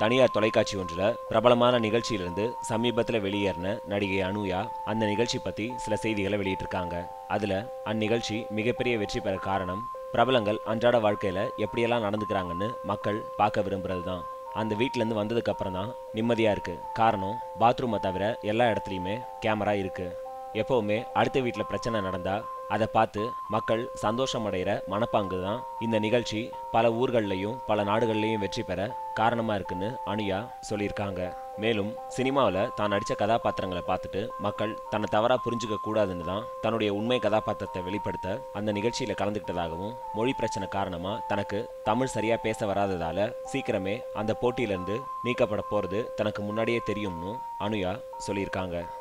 தனியார் தொலைக்காட்சி ஒன்றில் பிரபலமான நிகழ்ச்சியிலிருந்து சமீபத்தில் வெளியேறின நடிகை அனுயா அந்த நிகழ்ச்சி பற்றி சில செய்திகளை வெளியிட்டிருக்காங்க அதில் அந்நிகழ்ச்சி மிகப்பெரிய வெற்றி பெற காரணம் பிரபலங்கள் அன்றாட வாழ்க்கையில் எப்படியெல்லாம் நடந்துக்கிறாங்கன்னு மக்கள் பார்க்க விரும்புறது தான் அந்த வீட்டிலேருந்து வந்ததுக்கு அப்புறம் தான் நிம்மதியாக இருக்கு காரணம் பாத்ரூமை தவிர எல்லா இடத்துலையுமே கேமரா இருக்கு எப்பவுமே அடுத்த வீட்டில் பிரச்சனை நடந்தா அதை பார்த்து மக்கள் சந்தோஷம் அடைகிற மனப்பாங்கு தான் இந்த நிகழ்ச்சி பல ஊர்கள்லையும் பல நாடுகள்லையும் வெற்றி பெற காரணமாக இருக்குன்னு அனுயா சொல்லியிருக்காங்க மேலும் சினிமாவில் தான் நடித்த கதாபாத்திரங்களை பார்த்துட்டு மக்கள் தன்னை தவறாக புரிஞ்சுக்க கூடாதுன்னு தான் தன்னுடைய உண்மை கதாபாத்திரத்தை வெளிப்படுத்த அந்த நிகழ்ச்சியில் கலந்துக்கிட்டதாகவும் மொழி பிரச்சனை காரணமாக தனக்கு தமிழ் சரியாக பேச வராததால சீக்கிரமே அந்த போட்டியிலேருந்து நீக்கப்பட போகிறது தனக்கு முன்னாடியே தெரியும்னு அனுயா சொல்லியிருக்காங்க